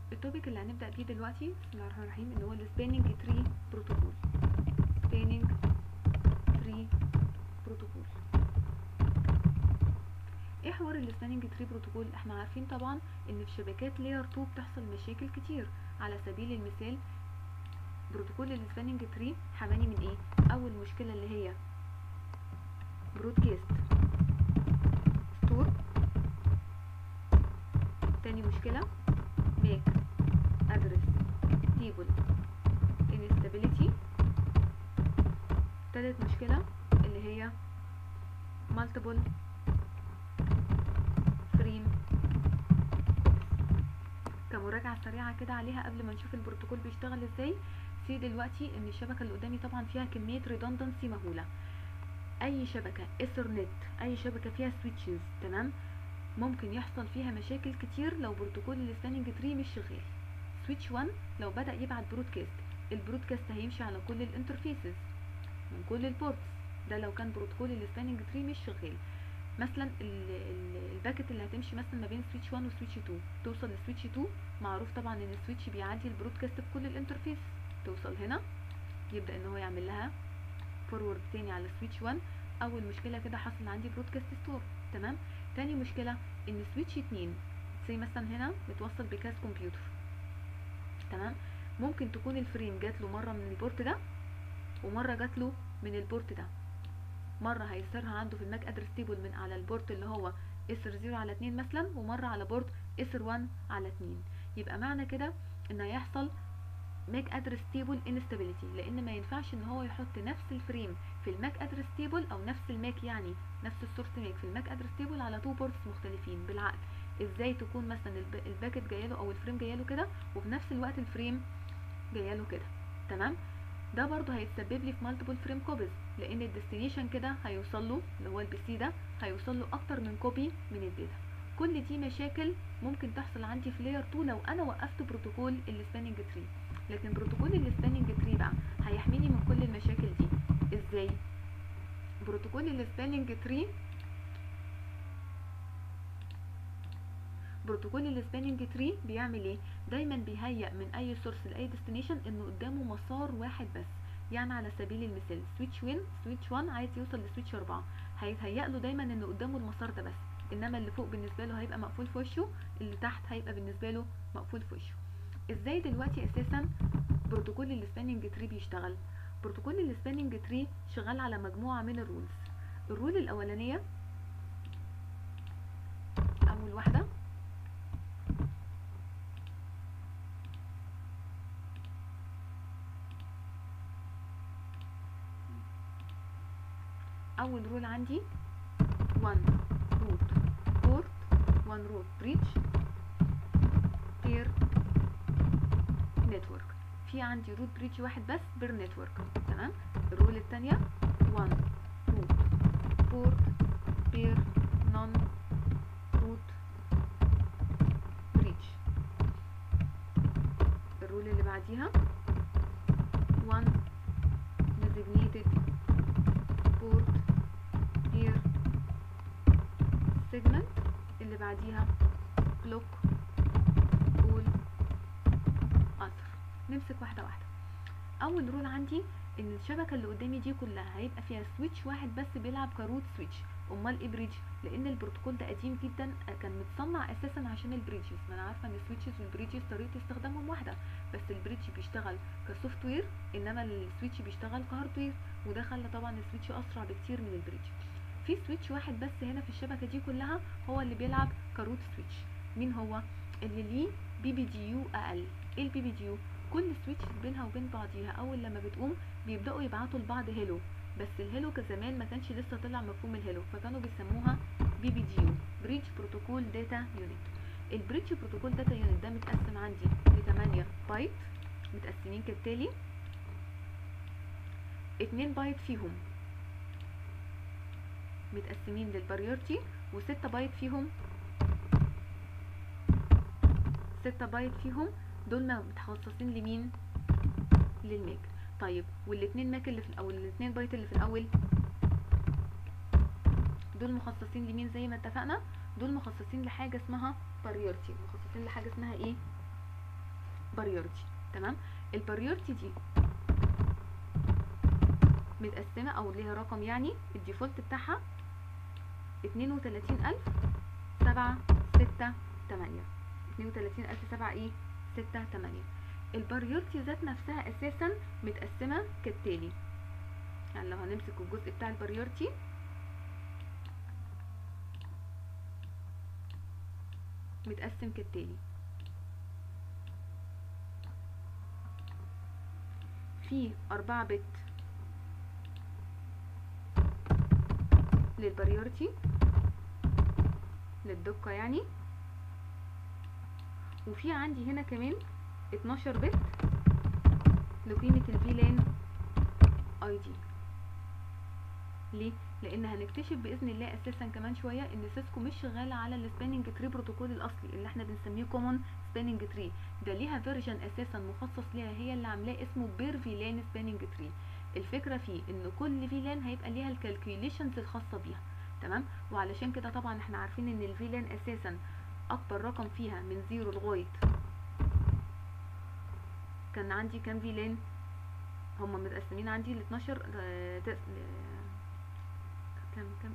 التوبيك اللي هنبدا بيه دلوقتي بسم الله الرحمن الرحيم اللي هو السباننج تري بروتوكول سباننج تري بروتوكول ايه حوار السباننج تري بروتوكول احنا عارفين طبعا ان في شبكات لاير 2 بتحصل مشاكل كتير على سبيل المثال بروتوكول السباننج تري حماني من ايه اول مشكله اللي هي برودكاست ستور تاني مشكله ماك ادرس تيبل instability تالت مشكله اللي هي multiple فريم كمراجعة سريعة كده عليها قبل ما نشوف البروتوكول بيشتغل ازاي سي دلوقتي ان الشبكة اللي قدامي طبعا فيها كمية redundancy مهولة اي شبكة ايثرنت اي شبكة فيها سويتشز تمام ممكن يحصل فيها مشاكل كتير لو بروتوكول السباننج تري مش شغال سويتش 1 لو بدأ يبعت برودكاست البرودكاست هيمشي على كل الانترفيسز من كل البورتس ده لو كان بروتوكول السباننج تري مش شغال مثلا الباكت اللي هتمشي مثلا ما بين سويتش 1 وسويتش 2 توصل لسويتش 2 معروف طبعا ان السويتش بيعدي البرودكاست في كل الانترفيس توصل هنا يبدا ان هو يعمل لها فورورد تاني على سويتش 1 اول مشكله كده حصل عندي برودكاست ستور تمام تاني مشكله ان سويتش 2 زي مثلا هنا متوصل بكاس كمبيوتر تمام ممكن تكون الفريم جات له مره من البورت ده ومره جات له من البورت ده مرة هيصيرها عنده في الماك ادرس تيبل من على البورت اللي هو اسر 0 على 2 مثلا ومرة على بورت اسر 1 على 2 يبقى معنى كده ان هيحصل ماك ادرس تيبل انستابيليتي لان ما ينفعش ان هو يحط نفس الفريم في الماك ادرس تيبل او نفس الماك يعني نفس السورس ماك في الماك ادرس تيبل على تو بورتس مختلفين بالعقل ازاي تكون مثلا الباكت جايله او الفريم جايله كده وفي نفس الوقت الفريم جايله كده تمام ده برضو هيتسبب لي في مالتيبل فريم كوبيز لان الديستنيشن كده هيوصل له اللي هو البي سي ده هيوصل له اكتر من كوبي من الداتا كل دي مشاكل ممكن تحصل عندي في لاير 2 لو انا وقفت بروتوكول السباننج تري لكن بروتوكول السباننج تري بقى هيحميني من كل المشاكل دي ازاي بروتوكول السباننج تري بروتوكول السباننج تري بيعمل ايه دايما بيهيئ من اي سورس لاي ديستنيشن انه قدامه مسار واحد بس يعني على سبيل المثال سويتش وين سويتش 1 عايز يوصل لسويتش 4 هيتهيأ له دايما ان قدامه المسار ده بس انما اللي فوق بالنسبه له هيبقى مقفول في وشه اللي تحت هيبقى بالنسبه له مقفول في وشه ازاي دلوقتي اساسا بروتوكول السباننج تري بيشتغل بروتوكول السباننج تري شغال على مجموعه من الرولز الرول الاولانيه اول واحده اول رول عندي 1 روت بورت 1 روت بريتش بير نتورك في عندي روت بريتش واحد بس بير نتورك تمام الرول الثانيه 1 روت بورت بير نون روت بريتش الرول اللي بعديها 1 designated port peer segment اللي بعديها clock all other نمسك واحدة واحدة أول رول عندي إن الشبكة اللي قدامي دي كلها هيبقى فيها سويتش واحد بس بيلعب كروت سويتش أمال إيه بريدج لأن البروتوكول ده قديم جدا كان متصنع أساسا عشان البريدجز ما أنا عارفة إن السويتشز والبريدجز طريقة استخدامهم واحدة بس البريدج بيشتغل كسوفت وير إنما السويتش بيشتغل كهاردوير وده خلى طبعا السويتش أسرع بكتير من البريدج في سويتش واحد بس هنا في الشبكة دي كلها هو اللي بيلعب كروت سويتش مين هو اللي ليه بي بي دي يو اقل ايه البي بي دي يو كل سويتش بينها وبين بعضيها اول لما بتقوم بيبداوا يبعتوا لبعض هيلو بس الهيلو كزمان ما كانش لسه طلع مفهوم الهيلو فكانوا بيسموها بي بي دي يو بريدج بروتوكول داتا يونت البريدج بروتوكول داتا يونت ده متقسم عندي ل 8 بايت متقسمين كالتالي 2 بايت فيهم متقسمين للبريورتي و6 بايت فيهم 6 بايت فيهم دول متخصصين لمين للماك طيب والاتنين ماك اللي في الاول الاتنين بايت اللي في الاول دول مخصصين لمين زي ما اتفقنا دول مخصصين لحاجه اسمها بريورتي مخصصين لحاجه اسمها ايه بريورتي تمام البريورتي دي متقسمه او ليها رقم يعني الديفولت بتاعها اتنين وتلاتين الف سبعة ستة تمانية اتنين وتلاتين الف سبعة ايه ستة تمانية البريورتي ذات نفسها اساسا متقسمة كالتالي يعني لو هنمسك الجزء بتاع البريورتي متقسم كالتالي في أربعة بت للبريورتي للدقة يعني وفي عندي هنا كمان 12 بت لقيمة الفيلان اي دي ليه؟ لان هنكتشف باذن الله اساسا كمان شويه ان سيسكو مش شغاله على السباننج تري بروتوكول الاصلي اللي احنا بنسميه كومون سباننج تري ده ليها فيرجن اساسا مخصص ليها هي اللي عاملاه اسمه بير فيلان سباننج تري الفكره فيه ان كل فيلان هيبقى ليها الكالكوليشنز الخاصه بيها تمام وعلشان كده طبعا احنا عارفين ان الفيلان اساسا اكبر رقم فيها من زيرو لغايه كان عندي كام فيلان هما متقسمين عندي ل 12 آه، ت- ل- كام كام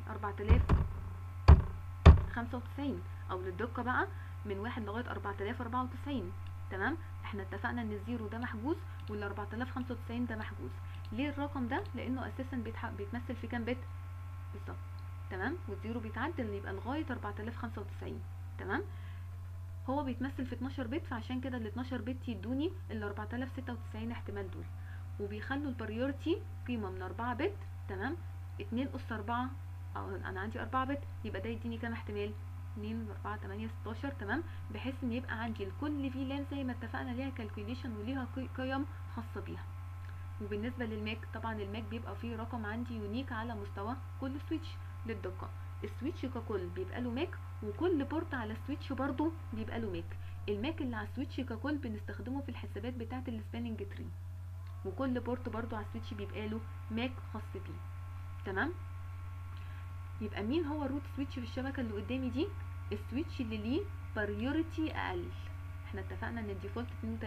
4095 او للدقة بقى من واحد لغاية 4094 تمام احنا اتفقنا ان الزيرو ده محجوز وال 4095 ده محجوز ليه الرقم ده لانه اساسا بيتح... بيتمثل في كام بت بالظبط تمام والزيرو بيتعدل يبقى لغاية 4095 تمام هو بيتمثل في 12 بت فعشان كده ال 12 بت يدوني ال 4096 احتمال دول وبيخلوا البريورتي قيمة من 4 بت تمام 2 أس 4 أو أنا عندي 4 بت يبقى ده يديني كام احتمال 2 4 8 16 تمام بحيث ان يبقى عندي لكل فيلان زي ما اتفقنا ليها كالكوليشن وليها قي- قيم خاصة بيها وبالنسبة للماك طبعا الماك بيبقى فيه رقم عندي يونيك على مستوى كل سويتش للدقة السويتش ككل بيبقى له ماك وكل بورت على السويتش برضو بيبقى له ماك الماك اللي على السويتش ككل بنستخدمه في الحسابات بتاعة السباننج تري وكل بورت برضو على السويتش بيبقى له ماك خاص بيه تمام يبقى مين هو الروت سويتش في الشبكة اللي قدامي دي السويتش اللي ليه بريوريتي اقل احنا اتفقنا ان الديفولت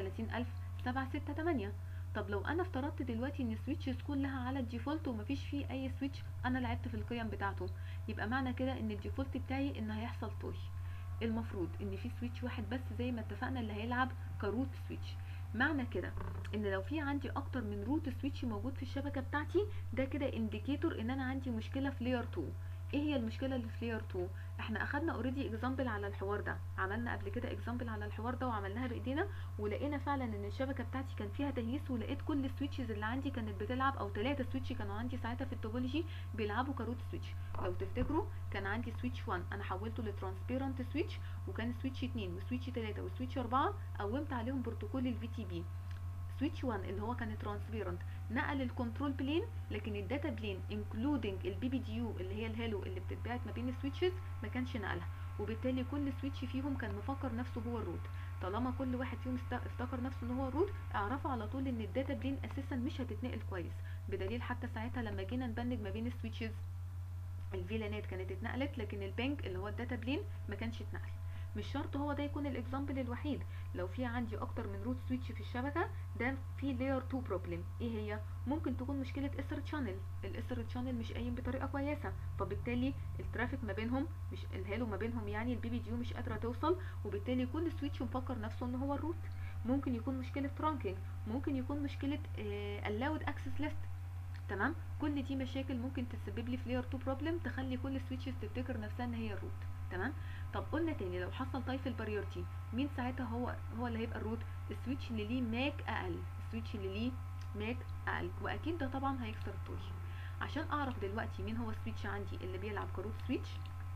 32768 طب لو انا افترضت دلوقتي ان السويتشز كلها على الديفولت ومفيش فيه اي سويتش انا لعبت في القيم بتاعته يبقى معنى كده ان الديفولت بتاعي ان هيحصل توي المفروض ان في سويتش واحد بس زي ما اتفقنا اللي هيلعب كروت سويتش معنى كده ان لو في عندي اكتر من روت سويتش موجود في الشبكه بتاعتي ده كده انديكيتور ان انا عندي مشكله في لاير 2 ايه هي المشكله اللي في لاير 2 احنا اخدنا اوريدي اكزامبل على الحوار ده عملنا قبل كده اكزامبل على الحوار ده وعملناها بايدينا ولقينا فعلا ان الشبكه بتاعتي كان فيها تهييس ولقيت كل السويتشز اللي عندي كانت بتلعب او ثلاثه سويتش كانوا عندي ساعتها في التوبولوجي بيلعبوا كروت سويتش لو تفتكروا كان عندي سويتش 1 انا حولته لترانسبيرنت سويتش وكان سويتش 2 وسويتش 3 وسويتش 4 قومت عليهم بروتوكول الفي تي بي سويتش 1 اللي هو كان ترانسبيرنت نقل الكنترول بلين لكن الداتا بلين انكلودنج البي بي دي يو اللي هي الهالو اللي بتتبعت ما بين السويتشز ما كانش نقلها وبالتالي كل سويتش فيهم كان مفكر نفسه هو الروت طالما كل واحد فيهم است- افتكر نفسه ان هو الروت اعرفوا على طول ان الداتا بلين اساسا مش هتتنقل كويس بدليل حتى ساعتها لما جينا نبنج ما بين السويتشز الفيلانات كانت اتنقلت لكن البنك اللي هو الداتا بلين ما كانش اتنقل مش شرط هو ده يكون الاكزامبل الوحيد لو في عندي اكتر من روت سويتش في الشبكه ده في لاير 2 بروبلم ايه هي ممكن تكون مشكله اسر تشانل الاسر تشانل مش قايم بطريقه كويسه فبالتالي الترافيك ما بينهم مش الهالو ما بينهم يعني البي بي ديو مش قادره توصل وبالتالي كل سويتش مفكر نفسه ان هو الروت ممكن يكون مشكله ترانكينج ممكن يكون مشكله اللاود اكسس ليست تمام كل دي مشاكل ممكن تسبب لي في لاير 2 بروبلم تخلي كل السويتشز تفتكر نفسها ان هي الروت تمام طب قلنا تاني لو حصل طيف البريورتي مين ساعتها هو هو اللي هيبقى الروت السويتش اللي ليه ماك اقل السويتش اللي ليه ماك اقل واكيد ده طبعا هيكسر الطول عشان اعرف دلوقتي مين هو السويتش عندي اللي بيلعب كروت سويتش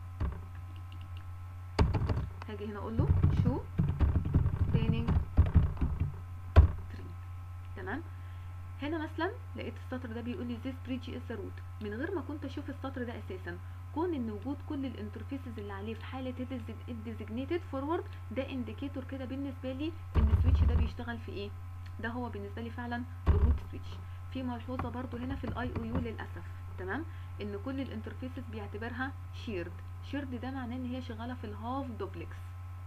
هاجي هنا اقول له شو سبانينج تري تمام هنا مثلا لقيت السطر ده بيقول لي this bridge is the root من غير ما كنت اشوف السطر ده اساسا كون ان وجود كل الانترفيسز اللي عليه في حاله الديزيجنيتد فورورد ده انديكيتور كده بالنسبه لي ان السويتش ده بيشتغل في ايه ده هو بالنسبه لي فعلا الروت سويتش في ملحوظه برضو هنا في الاي او يو للاسف تمام ان كل الانترفيسز بيعتبرها شيرد شيرد ده معناه ان هي شغاله في الهاف دوبلكس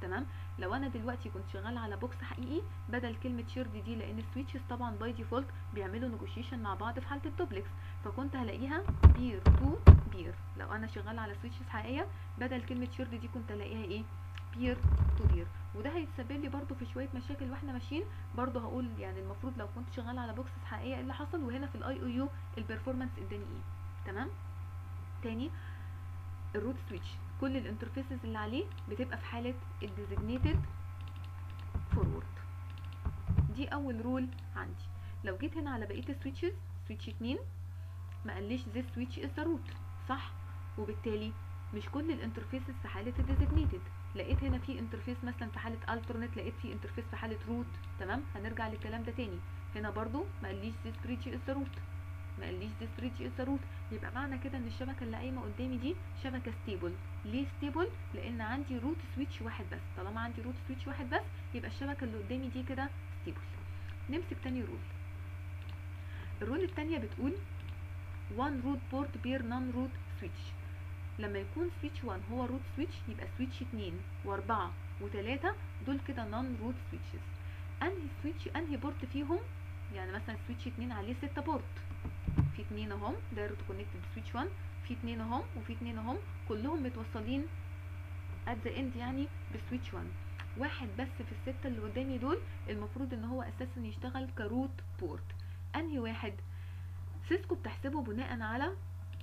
تمام لو انا دلوقتي كنت شغاله على بوكس حقيقي بدل كلمه شيرد دي لان السويتشز طبعا باي ديفولت بيعملوا نيجوشيشن مع بعض في حاله الدوبلكس فكنت هلاقيها بير تو بير لو انا شغاله على سويتشز حقيقيه بدل كلمه شيرد دي كنت الاقيها ايه بير تو بير وده هيتسبب لي برضو في شويه مشاكل واحنا ماشيين برضو هقول يعني المفروض لو كنت شغاله على بوكسز حقيقيه ايه اللي حصل وهنا في الاي او يو البرفورمانس اداني ايه تمام تاني الروت سويتش كل الانترفيسز اللي عليه بتبقى في حاله الديزيجنيتد فورورد دي اول رول عندي لو جيت هنا على بقيه السويتشز سويتش 2 ما قاليش this switch is the root صح وبالتالي مش كل الانترفيسز في حاله الديزيجنيتد لقيت هنا في انترفيس مثلا في حاله alternate لقيت في انترفيس في حاله روت تمام هنرجع للكلام ده تاني هنا برضو ما قاليش this bridge is the root ما قاليش this bridge is the root يبقى معنى كده ان الشبكه اللي قايمه قدامي دي شبكه ستيبل ليه ستيبل لان عندي روت سويتش واحد بس طالما عندي روت سويتش واحد بس يبقى الشبكه اللي قدامي دي كده ستيبل نمسك تاني رول الرول التانية بتقول one root port بير non root switch لما يكون سويتش 1 هو روت سويتش يبقى سويتش 2 و4 و3 دول كده نون روت سويتشز انهي سويتش انهي بورت فيهم يعني مثلا سويتش 2 عليه 6 بورت في 2 اهم دايركت كونكتد سويتش 1 في 2 اهم وفي 2 اهم كلهم متوصلين ات ذا اند يعني بسويتش 1 واحد بس في الستة اللي قدامي دول المفروض ان هو اساسا يشتغل كروت بورت انهي واحد سيسكو بتحسبه بناء على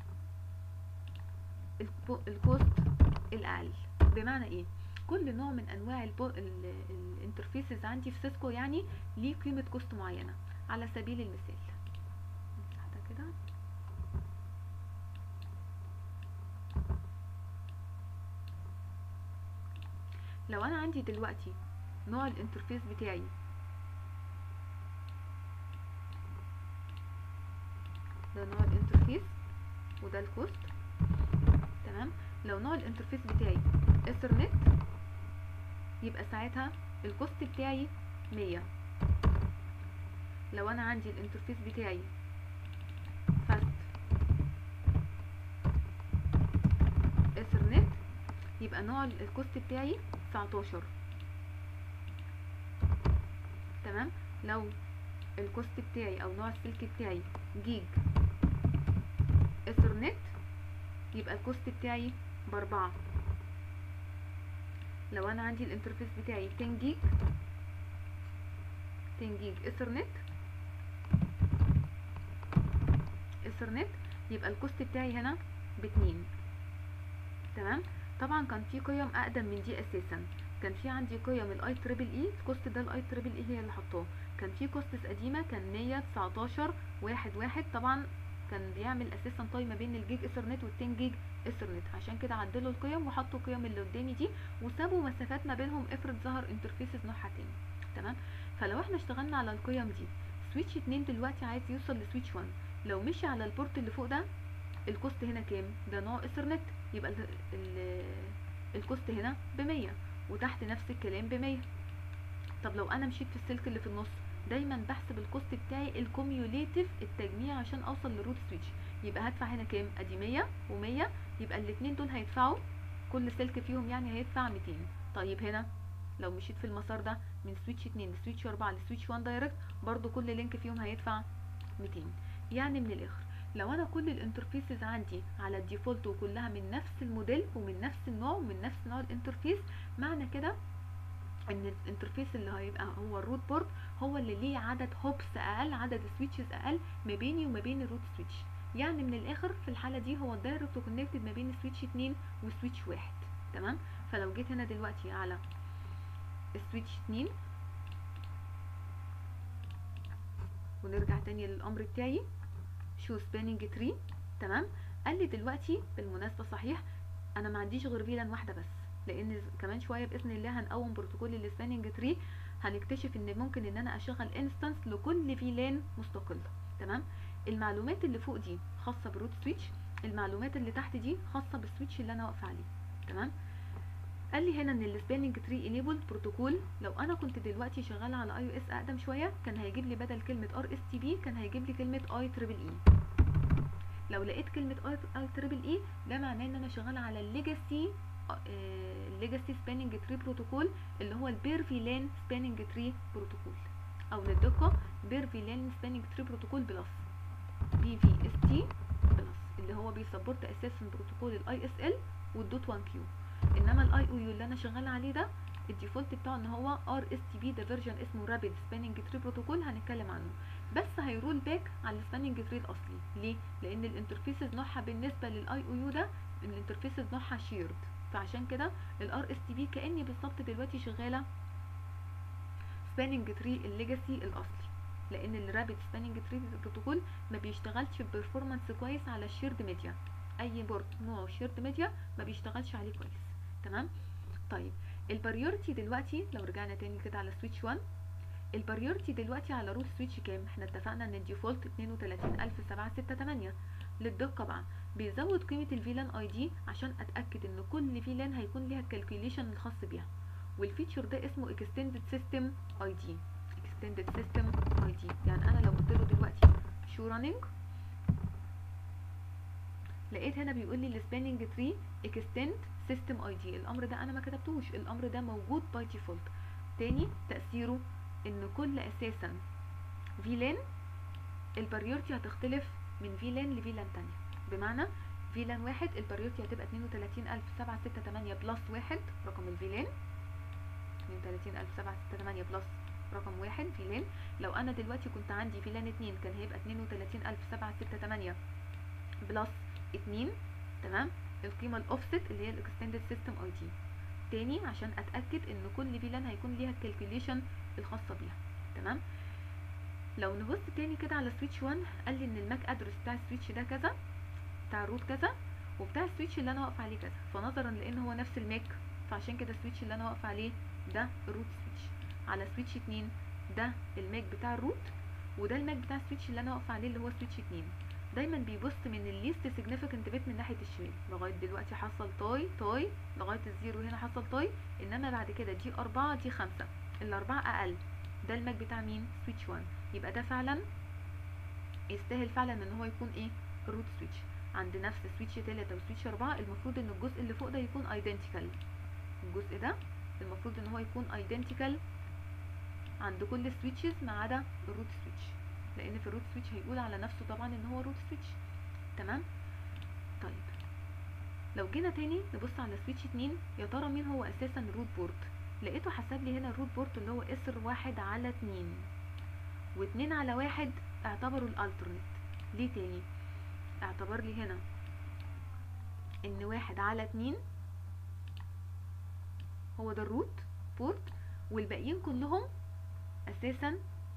الكوست الاقل بمعنى ايه كل نوع من انواع الانترفيسز عندي في سيسكو يعني ليه قيمه كوست معينه على سبيل المثال واحده كده لو انا عندي دلوقتي نوع الانترفيس بتاعي ده نوع الانترفيس وده الكوست تمام لو نوع الانترفيس بتاعي اثرنت يبقى ساعتها الكوست بتاعي مية لو انا عندي الانترفيس بتاعي فاست اثرنت يبقى نوع الكوست بتاعي 19 تمام لو الكوست بتاعي او نوع السلك بتاعي جيج اثرنت يبقى الكوست بتاعي باربعة لو انا عندي الانترفيس بتاعي 10 جيج 10 جيج اثرنت اثرنت يبقى الكوست بتاعي هنا باتنين تمام طبعا كان في قيم اقدم من دي اساسا كان في عندي قيم الاي تريبل اي الكوست ده الاي تريبل اي هي اللي حطاه كان في كوستس قديمه كان 119 واحد واحد طبعا كان بيعمل اساسا تايم ما بين الجيج اثرنت وال10 جيج اثرنت عشان كده عدلوا القيم وحطوا القيم اللي قدامي دي وسابوا مسافات ما بينهم افرض ظهر انترفيسز نوعها تاني تمام فلو احنا اشتغلنا على القيم دي سويتش 2 دلوقتي عايز يوصل لسويتش 1 لو مشي على البورت اللي فوق ده الكوست هنا كام ده نوع اثرنت يبقى ال ال الكوست هنا ب100 وتحت نفس الكلام ب100 طب لو انا مشيت في السلك اللي في النص دايما بحسب الكوست بتاعي الكوميوليتيف التجميع عشان اوصل للروت سويتش يبقى هدفع هنا كام ادي 100 و100 يبقى الاثنين دول هيدفعوا كل سلك فيهم يعني هيدفع 200 طيب هنا لو مشيت في المسار ده من سويتش 2 لسويتش 4 لسويتش 1 دايركت برضو كل لينك فيهم هيدفع 200 يعني من الاخر لو انا كل الانترفيسز عندي على الديفولت وكلها من نفس الموديل ومن نفس النوع ومن نفس نوع الانترفيس معنى كده ان الانترفيس اللي هيبقى هو الروت بورت هو اللي ليه عدد هوبس اقل عدد سويتشز اقل ما بيني وما بين الروت سويتش يعني من الاخر في الحاله دي هو الدايركت كونكتد ما بين سويتش 2 وسويتش 1 تمام فلو جيت هنا دلوقتي على السويتش 2 ونرجع تاني للامر بتاعي شو سباننج تري تمام قال لي دلوقتي بالمناسبه صحيح انا ما عنديش غير فيلان واحده بس لان كمان شويه باذن الله هنقوم بروتوكول السباننج تري هنكتشف ان ممكن ان انا اشغل انستنس لكل فيلان مستقله تمام المعلومات اللي فوق دي خاصه بالروت سويتش المعلومات اللي تحت دي خاصه بالسويتش اللي انا واقفه عليه تمام قال لي هنا ان السباننج تري انيبل بروتوكول لو انا كنت دلوقتي شغاله على اي او اس اقدم شويه كان هيجيب لي بدل كلمه ار اس تي بي كان هيجيب لي كلمه اي تريبل اي لو لقيت كلمه اي تريبل اي ده معناه ان انا شغاله على الليجاسي ليجاسي سباننج تري بروتوكول اللي هو البير فيلان سباننج تري بروتوكول او للدقه بير فيلان سباننج تري بروتوكول بلس بي في اس تي بلس اللي هو بيسبورت اساسا بروتوكول الاي اس ال والدوت 1 كيو انما الاي او يو اللي انا شغاله عليه ده الديفولت بتاعه ان هو ار اس تي بي ده فيرجن اسمه رابيد سباننج تري بروتوكول هنتكلم عنه بس هيرول باك على السباننج تري الاصلي ليه لان الانترفيسز نوعها بالنسبه للاي او يو ده الانترفيسز نوعها شيرد فعشان كده الار اس تي بي كاني بالظبط دلوقتي شغاله سباننج تري الليجاسي الاصلي لان الرابيد سباننج تري بروتوكول ما بيشتغلش ببرفورمانس كويس على الشيرد ميديا اي بورت نوعه شيرد ميديا ما بيشتغلش عليه كويس تمام طيب البريورتي دلوقتي لو رجعنا تاني كده على سويتش 1 البريورتي دلوقتي على روت سويتش كام احنا اتفقنا ان الديفولت 32768 للدقه بقى بيزود قيمه الفيلان اي دي عشان اتاكد ان كل فيلان هيكون ليها الكالكوليشن الخاص بيها والفيتشر ده اسمه اكستندد سيستم اي دي اكستندد سيستم اي دي يعني انا لو قلت له دلوقتي شو راننج لقيت هنا بيقول لي السباننج تري اكستند سيستم اي دي الامر ده انا ما كتبتوش الامر ده موجود باي ديفولت تاني تاثيره ان كل اساسا فيلان البريورتي هتختلف من فيلان لفيلان تانية بمعنى فيلان واحد البريورتي هتبقى 32768 بلس واحد رقم الفيلان 32768 بلس رقم واحد فيلان لو انا دلوقتي كنت عندي فيلان اتنين كان هيبقى 32768 بلس اتنين تمام القيمة الاوفست اللي هي الاكستندد سيستم اي دي تاني عشان اتاكد ان كل فيلان هيكون ليها الكالكوليشن الخاصة بيها تمام لو نبص تاني كده على سويتش 1 قال لي ان الماك ادرس بتاع السويتش ده كذا بتاع الروت كذا وبتاع السويتش اللي انا واقفه عليه كذا فنظرا لان هو نفس الماك فعشان كده السويتش اللي انا واقفه عليه ده الروت سويتش على سويتش 2 ده الماك بتاع الروت وده الماك بتاع السويتش اللي انا واقفه عليه اللي هو سويتش 2 دايما بيبص من الليست سيجنيفيكانت بيت من ناحيه الشمال لغايه دلوقتي حصل تاي تاي لغايه الزيرو هنا حصل تاي انما بعد كده دي أربعة دي خمسة الأربعة أقل ده الماك بتاع مين سويتش 1 يبقى ده فعلا يستاهل فعلا ان هو يكون ايه روت سويتش عند نفس سويتش 3 وسويتش 4 المفروض ان الجزء اللي فوق ده يكون ايدنتيكال الجزء ده المفروض ان هو يكون ايدنتيكال عند كل السويتشز ما عدا الروت سويتش لان في الروت سويتش هيقول على نفسه طبعا ان هو روت سويتش تمام طيب لو جينا تاني نبص على سويتش 2 يا ترى مين هو اساسا الروت بورت لقيته حسب لي هنا الروت بورت اللي هو اسر واحد على اتنين واتنين على واحد اعتبروا الالترنت ليه تاني اعتبر لي هنا ان واحد على اتنين هو ده الروت بورت والباقيين كلهم اساسا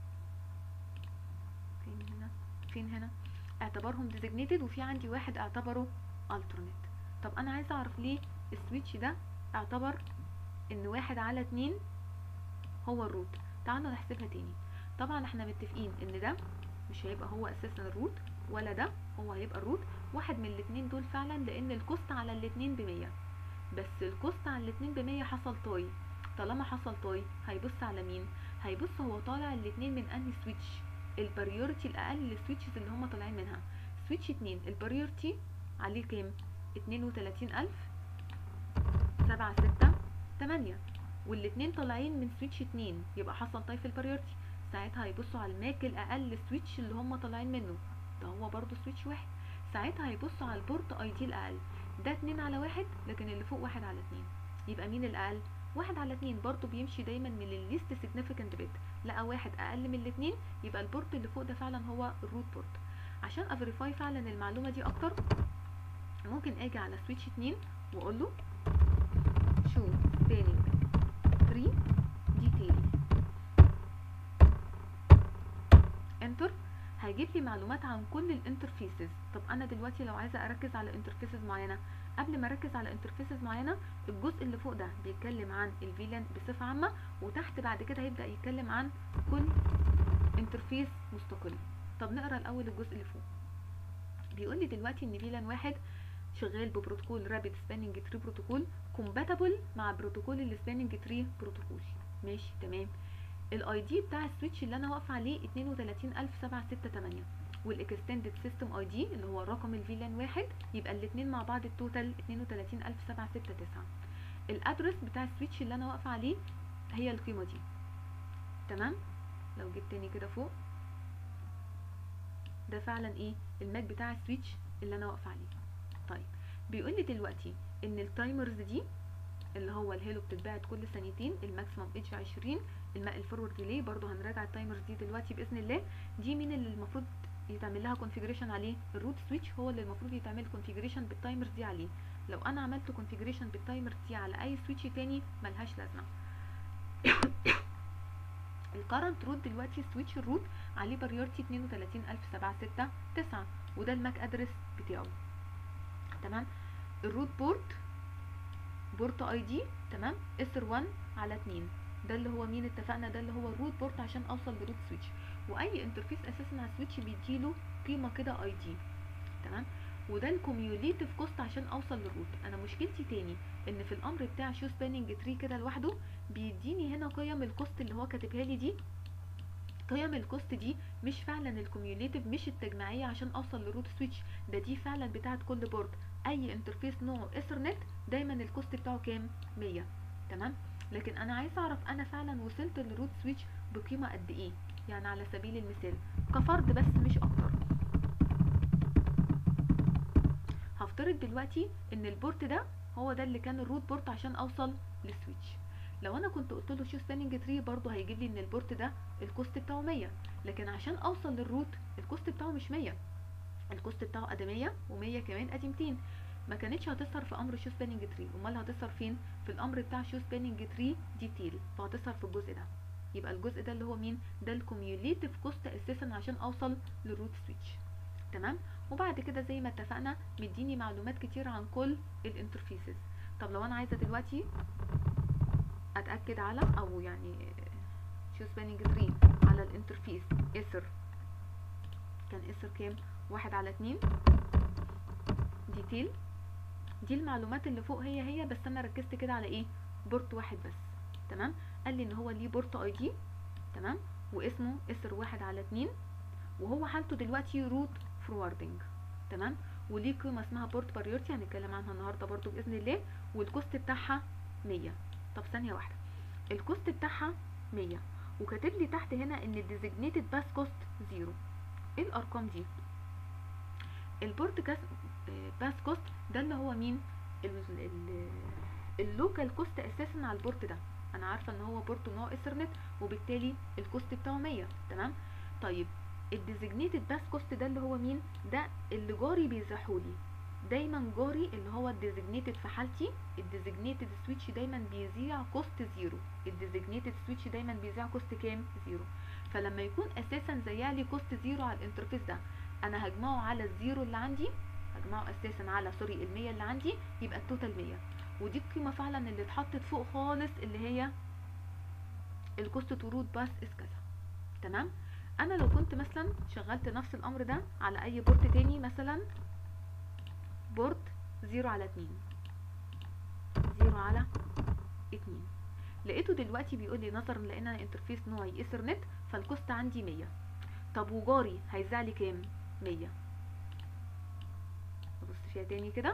فين هنا فين هنا اعتبرهم designated وفي عندي واحد اعتبره alternate طب انا عايزه اعرف ليه السويتش ده اعتبر ان واحد على اتنين هو الروت تعالوا نحسبها تاني طبعا احنا متفقين ان ده مش هيبقى هو اساسا الروت ولا ده هو هيبقى الروت واحد من الاتنين دول فعلا لان الكوست على الاتنين بمية بس الكوست على الاتنين بمية حصل طاي طالما حصل طاي هيبص على مين هيبص هو طالع الاتنين من انهي سويتش البريورتي الاقل للسويتشز اللي هم طالعين منها سويتش اتنين البريورتي عليه كام اتنين وتلاتين الف سبعة ستة تمانية والاتنين طالعين من سويتش اتنين يبقى حصل طاي في البريورتي ساعتها هيبصوا على الماك الاقل سويتش اللي هم طالعين منه ده هو برضو سويتش واحد ساعتها هيبصوا على البورت اي دي الاقل ده اتنين على واحد لكن اللي فوق واحد على اتنين يبقى مين الاقل واحد على اتنين برضو بيمشي دايما من الليست significant bit لقى واحد اقل من الاتنين يبقى البورت اللي فوق ده فعلا هو الروت بورت عشان افيريفاي فعلا المعلومه دي اكتر ممكن اجي على سويتش اتنين واقول له شو سبانينج 3 ديتيل انتر هيجيب لي معلومات عن كل الانترفيسز طب انا دلوقتي لو عايزه اركز على انترفيسز معينه قبل ما اركز على انترفيسز معينه الجزء اللي فوق ده بيتكلم عن الفيلان بصفه عامه وتحت بعد كده هيبدا يتكلم عن كل انترفيس مستقل طب نقرا الاول الجزء اللي فوق بيقول لي دلوقتي ان فيلان واحد شغال ببروتوكول رابيد سباننج تري بروتوكول كومباتبل مع بروتوكول السباننج تري بروتوكول ماشي تمام الاي دي بتاع السويتش اللي انا واقفه عليه 32768 والاكستندد سيستم اي دي اللي هو رقم الفيلان واحد يبقى الاثنين مع بعض التوتال 32769 الادرس بتاع السويتش اللي انا واقفه عليه هي القيمه دي تمام لو جيت تاني كده فوق ده فعلا ايه الماك بتاع السويتش اللي انا واقفه عليه طيب بيقول لي دلوقتي ان التايمرز دي اللي هو الهيلو بتتبعت كل ثانيتين الماكسيمم ايدج 20 الماء الفورورد ديلي برضو هنراجع التايمرز دي دلوقتي باذن الله دي مين اللي المفروض يتعمل لها كونفيجريشن عليه الروت سويتش هو اللي المفروض يتعمل كونفيجريشن بالتايمرز دي عليه لو انا عملت كونفيجريشن بالتايمرز دي على اي سويتش تاني ملهاش لازمه الكرنت روت دلوقتي سويتش الروت عليه بريورتي 32769 وده الماك ادرس بتاعه تمام الروت بورت بورت اي دي تمام اسر 1 على 2 ده اللي هو مين اتفقنا ده اللي هو الروت بورت عشان اوصل لروت سويتش واي انترفيس اساسا على السويتش بيديله قيمه كده اي دي تمام وده الكوميوليتيف كوست عشان اوصل للروت انا مشكلتي تاني ان في الامر بتاع شو سباننج تري كده لوحده بيديني هنا قيم الكوست اللي هو كاتبها لي دي قيم الكوست دي مش فعلا الكوميوليتيف مش التجميعيه عشان اوصل لروت سويتش ده دي فعلا بتاعه كل بورد اي انترفيس نوعه ايثرنت دايما الكوست بتاعه كام 100 تمام لكن انا عايز اعرف انا فعلا وصلت للروت سويتش بقيمه قد ايه يعني على سبيل المثال كفرد بس مش اكتر هفترض دلوقتي ان البورت ده هو ده اللي كان الروت بورت عشان اوصل للسويتش لو انا كنت قلت له شو سباننج تري برضه هيجيب لي ان البورت ده الكوست بتاعه 100 لكن عشان اوصل للروت الكوست بتاعه مش 100 الكوست بتاعه ادي 100 و100 كمان ادي 200 ما كانتش هتظهر في امر شو سباننج تري امال هتظهر فين في الامر بتاع شو سباننج تري ديتيل فهتظهر في الجزء ده يبقى الجزء ده اللي هو مين ده الكوميوليتيف كوست اساسا عشان اوصل للروت سويتش تمام وبعد كده زي ما اتفقنا مديني معلومات كتير عن كل الانترفيسز طب لو انا عايزه دلوقتي اتاكد على او يعني شو سباننج تري على الانترفيس اسر كان اسر كام واحد على اتنين ديتيل دي المعلومات اللي فوق هي هي بس انا ركزت كده على ايه بورت واحد بس تمام قال لي ان هو ليه بورت اي دي تمام واسمه اسر واحد على اتنين وهو حالته دلوقتي روت فوروردنج تمام وليه قيمه اسمها بورت باريورتي هنتكلم عنها النهارده برضو باذن الله والكوست بتاعها 100 طب ثانيه واحده الكوست بتاعها 100 وكاتب لي تحت هنا ان الديزيجنيتد باس كوست زيرو ايه الارقام دي البورت كاس باس كوست ده اللي هو مين اللوكال كوست اساسا على البورت ده انا عارفه ان هو بورت نوع ايثرنت وبالتالي الكوست بتاعه 100 تمام طيب الديزيجنيتد باس كوست ده اللي هو مين ده اللي جاري بيزحولي دايما جاري اللي هو الديزيجنيتد في حالتي الديزيجنيتد سويتش دايما بيذيع كوست زيرو الديزيجنيتد سويتش دايما بيذيع كوست كام زيرو فلما يكون اساسا زيع لي كوست زيرو على الانترفيس ده انا هجمعه على الزيرو اللي عندي هجمعه اساسا على سوري ال100 اللي عندي يبقى التوتال 100 ودي القيمه فعلا اللي اتحطت فوق خالص اللي هي الكوست تو روت باس اس كذا تمام انا لو كنت مثلا شغلت نفس الامر ده على اي بورت تاني مثلا بورت زيرو على اتنين زيرو على اتنين لقيته دلوقتي بيقول لي نظرا لان انا انترفيس نوعي ايثرنت فالكوست عندي مية طب وجاري هيزع لي كام مية ابص فيها تاني كده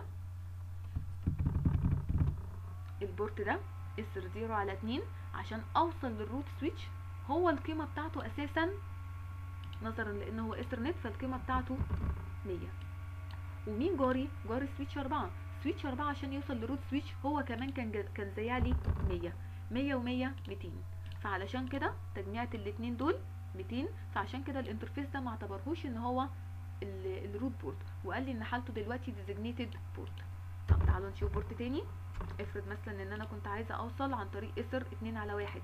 البورت ده اسر زيرو على اتنين عشان اوصل للروت سويتش هو القيمة بتاعته اساسا نظرا لان هو ايثرنت فالقيمة بتاعته مية ومين جاري جاري سويتش اربعة سويتش اربعة عشان يوصل لروت سويتش هو كمان كان جا... كان زيع لي مية مية ومية ميتين فعلشان كده تجميعة الاتنين دول ميتين فعشان كده الانترفيس ده ما اعتبرهوش ان هو الروت بورت وقال لي ان حالته دلوقتي ديزيجنيتد بورت طب تعالوا نشوف بورت تاني افرض مثلا ان انا كنت عايزه اوصل عن طريق اسر اتنين على واحد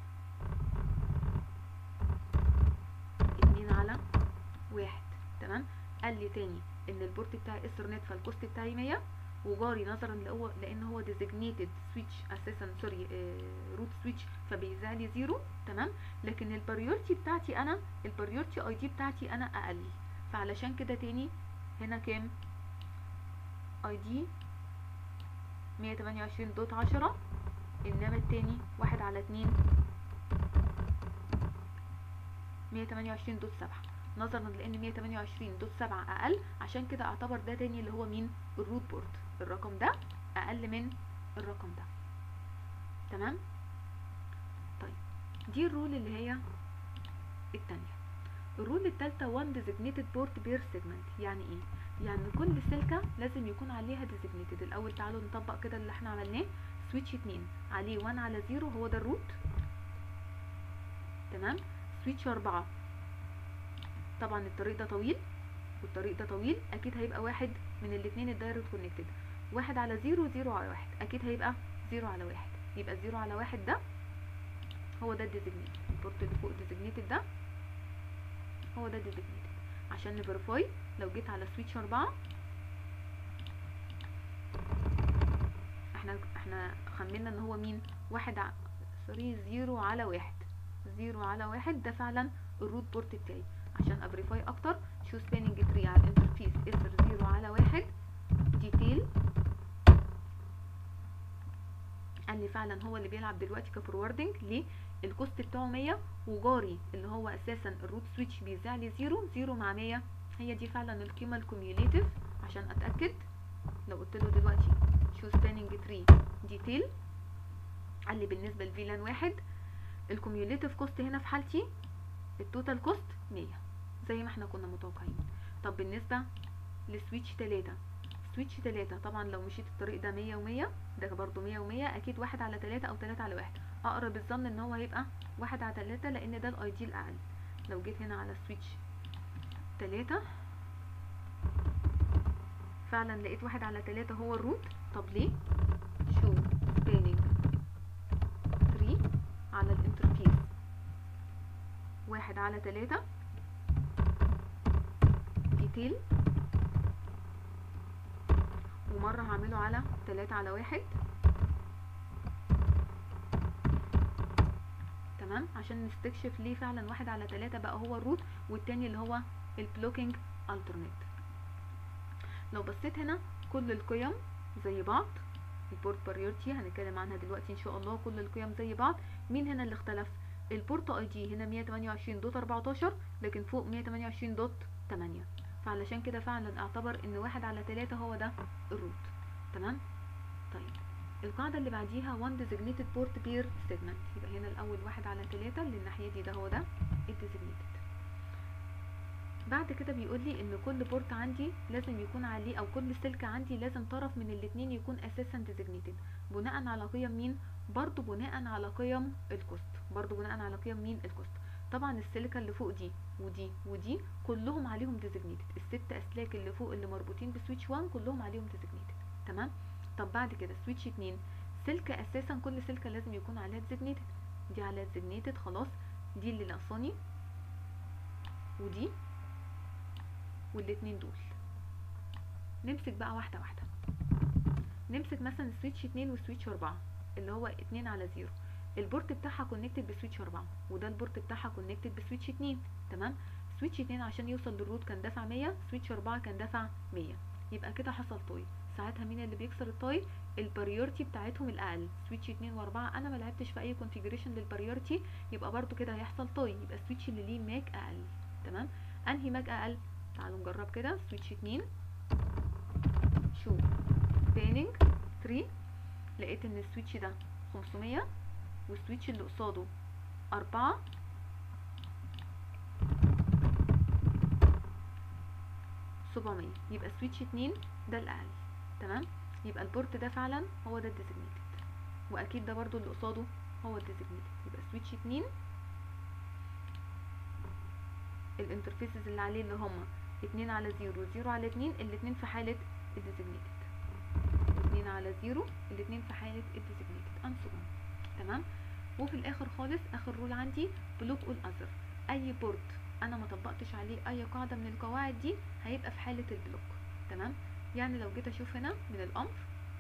اتنين على واحد تمام قال لي تاني ان البورت بتاعي ايثرنت فالكوست بتاعي 100 وجاري نظرا لهو لان هو ديزيجنيتد سويتش اساسا سوري روت سويتش فبيذاع لي زيرو تمام لكن البريورتي بتاعتي انا البريورتي اي دي بتاعتي انا اقل فعلشان كده تاني هنا كام اي دي 128 دوت 10 انما التاني واحد على اتنين 128 دوت 7 نظرا لان 128 دوت 7 اقل عشان كده اعتبر ده تاني اللي هو مين الروت بورت الرقم ده اقل من الرقم ده تمام طيب دي الرول اللي هي التانية الرول التالتة one designated port per segment يعني ايه يعني كل سلكة لازم يكون عليها designated الاول تعالوا نطبق كده اللي احنا عملناه سويتش اتنين عليه 1 على 0 هو ده الروت تمام سويتش أربعة طبعا الطريق ده طويل والطريق ده طويل اكيد هيبقى واحد من الاتنين الدايركت كونكتد واحد على زيرو زيرو على واحد اكيد هيبقى زيرو على واحد يبقى زيرو على واحد ده هو ده الديزيجنيتد البورت اللي فوق الديزيجنيتد ده هو ده الديزيجنيتد عشان نفيريفاي لو جيت على سويتش أربعة احنا احنا خمنا ان هو مين واحد ع... سوري زيرو على واحد زيرو على واحد ده فعلا الروت بورت بتاعي عشان افريفاي اكتر شو سباننج تري على الانترفيس اسر زيرو على واحد ديتيل قال لي فعلا هو اللي بيلعب دلوقتي كفوروردنج ليه الكوست بتاعه 100 وجاري اللي هو اساسا الروت سويتش بيذاع لي زيرو زيرو مع 100 هي دي فعلا القيمه الكوميوليتيف عشان اتاكد لو قلت له دلوقتي شو سباننج تري ديتيل قال لي بالنسبه لفيلان واحد الكوميوليتيف كوست هنا في حالتي التوتال كوست 100 زي ما احنا كنا متوقعين طب بالنسبه لسويتش 3 سويتش 3 طبعا لو مشيت الطريق ده 100 و100 ده برضو 100 و100 اكيد واحد على 3 او 3 على 1 اقرب الظن ان هو هيبقى واحد على 3 لان ده الايدي الاقل لو جيت هنا على سويتش 3 فعلا لقيت واحد على 3 هو الروت طب ليه شو سباننج 3 على الانترفيس واحد على 3 ديتيل ومرة هعمله على تلاتة على واحد تمام عشان نستكشف ليه فعلا واحد على تلاتة بقى هو الروت والتاني اللي هو البلوكينج الترنت لو بصيت هنا كل القيم زي بعض البورت باريورتي هنتكلم عنها دلوقتي ان شاء الله كل القيم زي بعض مين هنا اللي اختلف البورت اي دي هنا 128 دوت 14 لكن فوق 128 دوت 8 فعلشان كده فعلا اعتبر ان واحد على تلاتة هو ده الروت تمام طيب القاعدة اللي بعديها one designated port per segment يبقى هنا الاول واحد على تلاتة اللي الناحية دي ده هو ده designated بعد كده بيقول لي ان كل بورت عندي لازم يكون عليه او كل سلك عندي لازم طرف من الاتنين يكون اساسا designated بناء على قيم مين برضو بناء على قيم الكوست برضو بناء على قيم مين الكوست طبعا السلكه اللي فوق دي ودي ودي كلهم عليهم ديزيجنيتد الست اسلاك اللي فوق اللي مربوطين بسويتش 1 كلهم عليهم ديزيجنيتد تمام طب بعد كده سويتش 2 سلكه اساسا كل سلكه لازم يكون عليها ديزيجنيتد دي عليها ديزيجنيتد خلاص دي اللي ناقصاني ودي والاتنين دول نمسك بقى واحده واحده نمسك مثلا سويتش 2 وسويتش 4 اللي هو 2 على 0 البورت بتاعها كونكتد بسويتش 4 وده البورت بتاعها كونكتد بسويتش 2 تمام سويتش 2 عشان يوصل للروت كان دافع 100 سويتش 4 كان دافع 100 يبقى كده حصل طوي ساعتها مين اللي بيكسر الطاي البريورتي بتاعتهم الاقل سويتش 2 و4 انا ما لعبتش في اي كونفيجريشن للبريورتي يبقى برضو كده هيحصل طاي يبقى سويتش اللي ليه ماك اقل تمام انهي ماك اقل تعالوا نجرب كده سويتش 2 شو سباننج 3 لقيت ان السويتش ده 500 والسويتش اللي قصاده أربعة سبعمية يبقى سويتش اتنين ده الأقل تمام يبقى البورت ده فعلا هو ده الديزيجنيتد وأكيد ده برضو اللي قصاده هو الديزيجنيتد يبقى سويتش اتنين الانترفيسز اللي عليه اللي هما اتنين على زيرو زيرو على اتنين الاتنين في حالة الديزيجنيتد اتنين على زيرو الاتنين في حالة الديزيجنيتد and so on تمام وفي الاخر خالص اخر رول عندي بلوك اول اذر اي بورت انا ما طبقتش عليه اي قاعده من القواعد دي هيبقى في حاله البلوك تمام يعني لو جيت اشوف هنا من الامر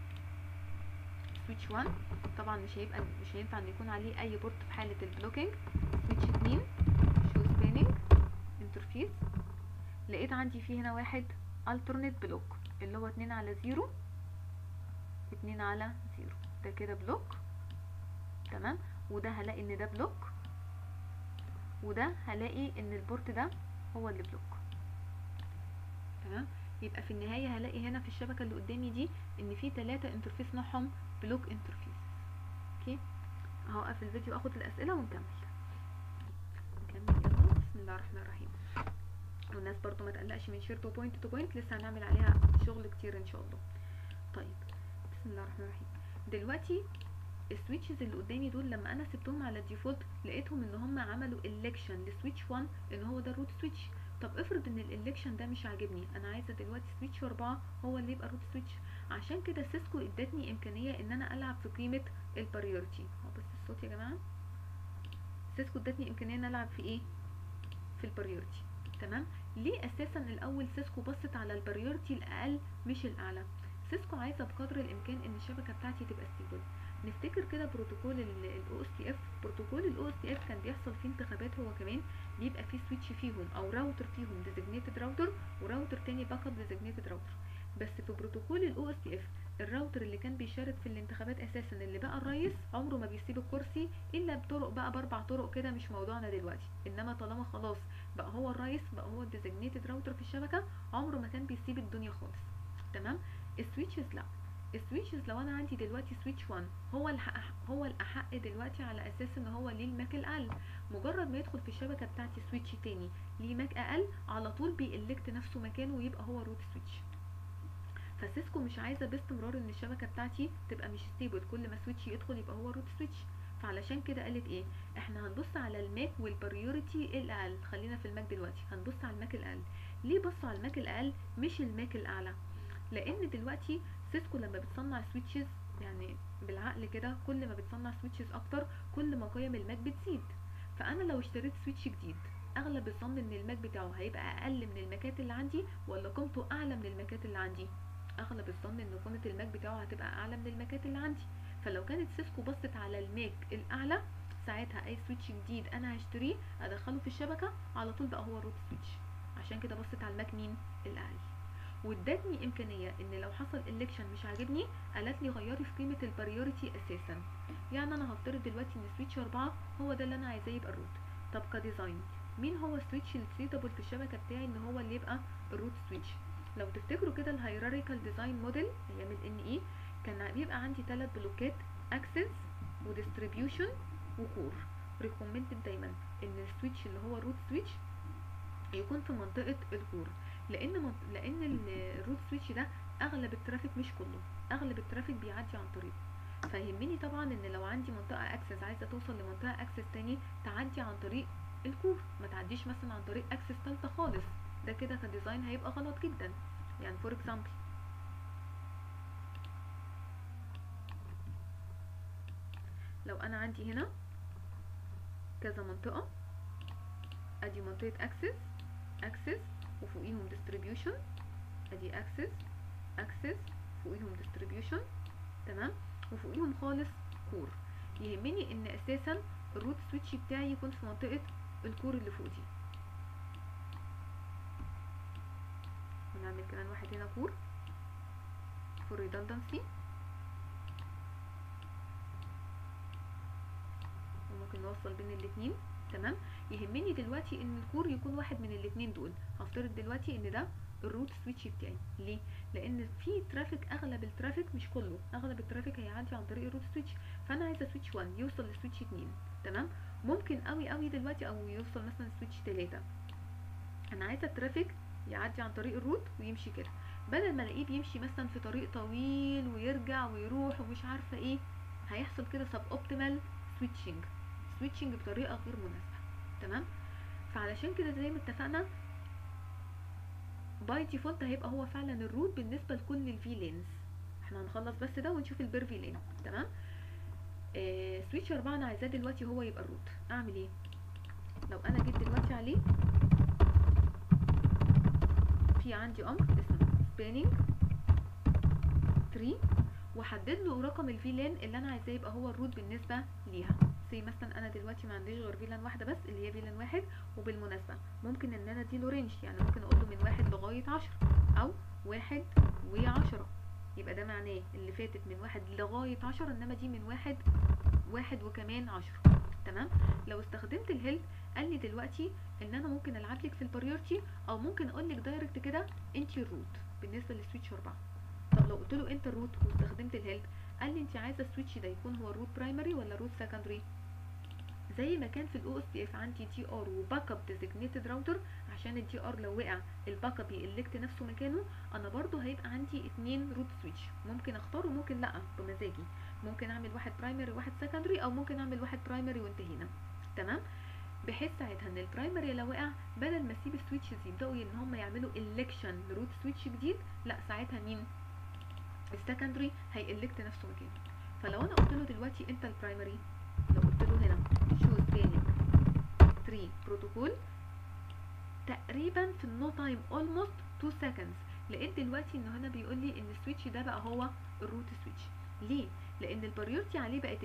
سويتش 1 طبعا مش هيبقى مش هينفع ان يكون عليه اي بورت في حاله البلوكينج سويتش 2 شو سباننج انترفيس لقيت عندي فيه هنا واحد alternate بلوك اللي هو 2 على 0 2 على 0 ده كده بلوك تمام وده هلاقي ان ده بلوك وده هلاقي ان البورت ده هو اللي بلوك تمام يبقى في النهايه هلاقي هنا في الشبكه اللي قدامي دي ان في ثلاثه انترفيس نوعهم بلوك انترفيس اوكي هوقف الفيديو اخد الاسئله ونكمل نكمل يلا بسم الله الرحمن الرحيم والناس برضو ما تقلقش من شير تو بوينت تو بوينت لسه هنعمل عليها شغل كتير ان شاء الله طيب بسم الله الرحمن الرحيم دلوقتي السويتشز اللي قدامي دول لما انا سبتهم على الديفولت لقيتهم ان هم عملوا الكشن لسويتش 1 ان هو ده الروت سويتش طب افرض ان الالكشن ده مش عاجبني انا عايزه دلوقتي سويتش 4 هو اللي يبقى روت سويتش عشان كده سيسكو ادتني امكانيه ان انا العب في قيمه البريورتي هو بس الصوت يا جماعه سيسكو ادتني امكانيه ان العب في ايه في البريورتي تمام ليه اساسا الاول سيسكو بصت على البريورتي الاقل مش الاعلى سيسكو عايزه بقدر الامكان ان الشبكه بتاعتي تبقى ستيبل نفتكر كده بروتوكول الاو اس تي اف بروتوكول الاو اس تي اف كان بيحصل فيه انتخابات هو كمان بيبقى فيه سويتش فيهم او راوتر فيهم ديزيجنيتد راوتر وراوتر تاني باك اب ديزيجنيتد راوتر بس في بروتوكول الاو اس تي اف الراوتر اللي كان بيشارك في الانتخابات اساسا اللي بقى الرئيس عمره ما بيسيب الكرسي الا بطرق بقى باربع طرق كده مش موضوعنا دلوقتي انما طالما خلاص بقى هو الرئيس بقى هو الديزيجنيتد راوتر في الشبكه عمره ما كان بيسيب الدنيا خالص تمام السويتشز لا السويتشز لو انا عندي دلوقتي سويتش 1 هو الحق هو الاحق دلوقتي على اساس ان هو ليه الماك الاقل مجرد ما يدخل في الشبكه بتاعتي سويتش تاني ليه ماك اقل على طول بيelect نفسه مكانه ويبقى هو روت سويتش فسيسكو مش عايزه باستمرار ان الشبكه بتاعتي تبقى مش ستيبل كل ما سويتش يدخل يبقى هو روت سويتش فعلشان كده قالت ايه احنا هنبص على الماك والبريوريتي الاقل خلينا في الماك دلوقتي هنبص على الماك الاقل ليه بصوا على الماك الاقل مش الماك الاعلى لان دلوقتي سيسكو لما بتصنع سويتشز يعني بالعقل كده كل ما بتصنع سويتشز اكتر كل ما قيم الماك بتزيد فانا لو اشتريت سويتش جديد اغلب الظن ان الماك بتاعه هيبقى اقل من الماكات اللي عندي ولا قيمته اعلى من الماكات اللي عندي اغلب الظن ان قيمه الماك بتاعه هتبقى اعلى من الماكات اللي عندي فلو كانت سيسكو بصت على الماك الاعلى ساعتها اي سويتش جديد انا هشتريه ادخله في الشبكه على طول بقى هو روت سويتش عشان كده بصت على الماك مين الاقل وادتني امكانيه ان لو حصل الكشن مش عاجبني قالت لي غيري في قيمه البريوريتي اساسا يعني انا هفترض دلوقتي ان سويتش 4 هو ده اللي انا عايزاه يبقى الروت طب كديزاين مين هو السويتش السيتابل في الشبكه بتاعي ان هو اللي يبقى الروت سويتش لو تفتكروا كده الهيراريكال ديزاين موديل ايام الان اي كان بيبقى عندي ثلاث بلوكات اكسس وديستريبيوشن وكور ريكومندد دايما ان السويتش اللي هو الروت سويتش يكون في منطقه الكور لان من... لان الروت سويتش ده اغلب الترافيك مش كله اغلب الترافيك بيعدي عن طريقه فيهمني طبعا ان لو عندي منطقه اكسس عايزه توصل لمنطقه اكسس تاني تعدي عن طريق الكور ما تعديش مثلا عن طريق اكسس تالتة خالص ده كده كديزاين هيبقى غلط جدا يعني فور اكزامبل لو انا عندي هنا كذا منطقة ادي منطقة اكسس اكسس وفوقيهم distribution ادي access access فوقيهم distribution تمام وفوقيهم خالص كور يهمني ان اساسا الروت سويتش بتاعي يكون في منطقة الكور اللي فوق دي ونعمل كمان واحد هنا كور for redundancy وممكن نوصل بين الاتنين تمام يهمني دلوقتي ان الكور يكون واحد من الاتنين دول هفترض دلوقتي ان ده الروت سويتش بتاعي ليه لان في ترافيك اغلب الترافيك مش كله اغلب الترافيك هيعدي عن طريق الروت سويتش فانا عايزه سويتش 1 يوصل لسويتش 2 تمام ممكن قوي قوي دلوقتي او يوصل مثلا سويتش 3 انا عايزه الترافيك يعدي عن طريق الروت ويمشي كده بدل ما الاقيه بيمشي مثلا في طريق طويل ويرجع ويروح ومش عارفه ايه هيحصل كده سب اوبتيمال سويتشنج سويتشنج بطريقه غير مناسبه تمام فعلشان كده زي ما اتفقنا باي ديفولت هيبقى هو فعلا الروت بالنسبه لكل الفي لينز احنا هنخلص بس ده ونشوف البير في لين تمام آه سويتش 4 انا عايزاه دلوقتي هو يبقى الروت اعمل ايه لو انا جيت دلوقتي عليه في عندي امر اسمه spanning tree واحدد له رقم الفي لان اللي انا عايزاه يبقى هو الروت بالنسبه ليها زي مثلا انا دلوقتي ما عنديش غير فيلان واحده بس اللي هي فيلان واحد وبالمناسبه ممكن ان انا اديله رينج يعني ممكن اقول له من واحد لغايه عشرة او واحد وعشرة يبقى ده معناه اللي فاتت من واحد لغايه عشرة انما دي من واحد واحد وكمان عشرة تمام لو استخدمت الهيلب قال لي دلوقتي ان انا ممكن العب لك في البريورتي او ممكن اقول لك دايركت كده انت الروت بالنسبه للسويتش 4 طب لو قلت له انت الروت واستخدمت الهيلب قال لي انت عايزه السويتش ده يكون هو الروت برايمري ولا روت سكندري زي ما كان في الاو اس بي اف عندي دي ار وباك اب ديزيجنيتد راوتر عشان الدي ار لو وقع الباك اب يلكت نفسه مكانه انا برضو هيبقى عندي اتنين روت سويتش ممكن اختار وممكن لا بمزاجي ممكن اعمل واحد برايمري وواحد سكندري او ممكن اعمل واحد برايمري وانتهينا تمام بحيث ساعتها ان البرايمري لو وقع بدل ما اسيب السويتشز يبداوا ان هم يعملوا الكشن لروت سويتش جديد لا ساعتها مين السكندري هيلكت نفسه مكانه فلو انا قلت له دلوقتي انت البرايمري لو قلت له هنا شو سبانينج 3 بروتوكول تقريبا في النو تايم اولموست 2 seconds لقيت دلوقتي ان هنا بيقول لي ان السويتش ده بقى هو الروت سويتش ليه لان البريورتي عليه بقت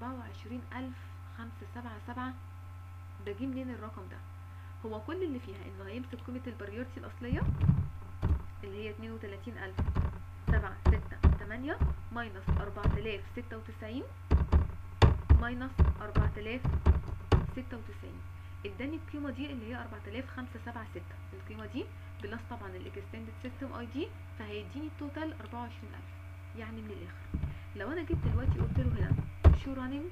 24577 ده جه منين الرقم ده هو كل اللي فيها انه هيمسك قيمه البريورتي الاصليه اللي هي 32000 7 6 8 ماينس 4096 ماينس 4096 اداني القيمه دي اللي هي 4576 القيمه دي بلس طبعا الاكستندد سيستم اي دي فهيديني التوتال 24000 يعني من الاخر لو انا جيت دلوقتي قلت له هنا شو رانينج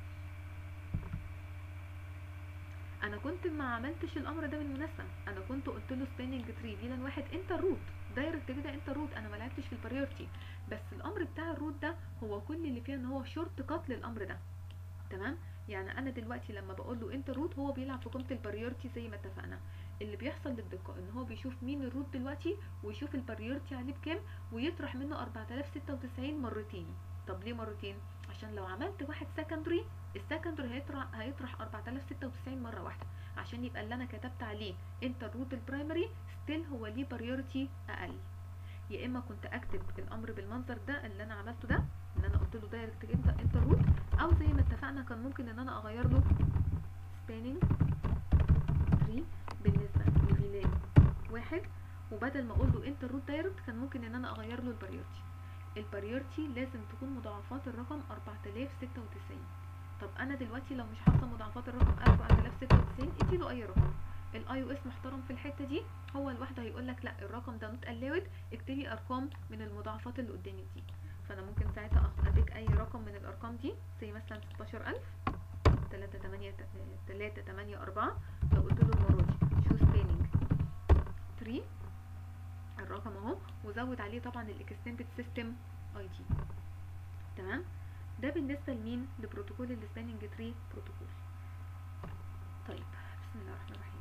انا كنت ما عملتش الامر ده بالمناسبه انا كنت قلت له سباننج تري فيلان واحد انت روت دايركت كده انت روت انا ما لعبتش في البريورتي بس الامر بتاع الروت ده هو كل اللي فيه ان هو شورت كات للامر ده تمام يعني انا دلوقتي لما بقول له انت روت هو بيلعب في قيمه البريورتي زي ما اتفقنا اللي بيحصل للدقه ان هو بيشوف مين الروت دلوقتي ويشوف البريورتي عليه بكام ويطرح منه 4096 مرتين طب ليه مرتين عشان لو عملت واحد سكندري السكندري هيطرح هيطرح 4096 مره واحده عشان يبقى اللي انا كتبت عليه انت الروت البرايمري ستيل هو ليه بريورتي اقل يا اما كنت اكتب الامر بالمنظر ده اللي انا عملته ده ان انا قلت له دايركت انت انت روت او زي ما اتفقنا كان ممكن ان انا اغير له سباننج تري بالنسبه لفيلان واحد وبدل ما اقول له انت الروت دايركت كان ممكن ان انا اغير له البريورتي البريورتي لازم تكون مضاعفات الرقم 4096 طب انا دلوقتي لو مش حاطه مضاعفات الرقم 4096 اديله اي رقم الاي او اس محترم في الحته دي هو لوحده هيقول لك لا الرقم ده نوت الاود اكتبي ارقام من المضاعفات اللي قدامك دي فانا ممكن ساعتها اديك اي رقم من الارقام دي زي مثلا 16000 3 8 3 8 4 لو قلت له المره دي شو سباننج 3 الرقم اهو وزود عليه طبعا الاكستندد سيستم اي دي تمام ده بالنسبه لمين لبروتوكول السباننج تري بروتوكول طيب بسم الله الرحمن الرحيم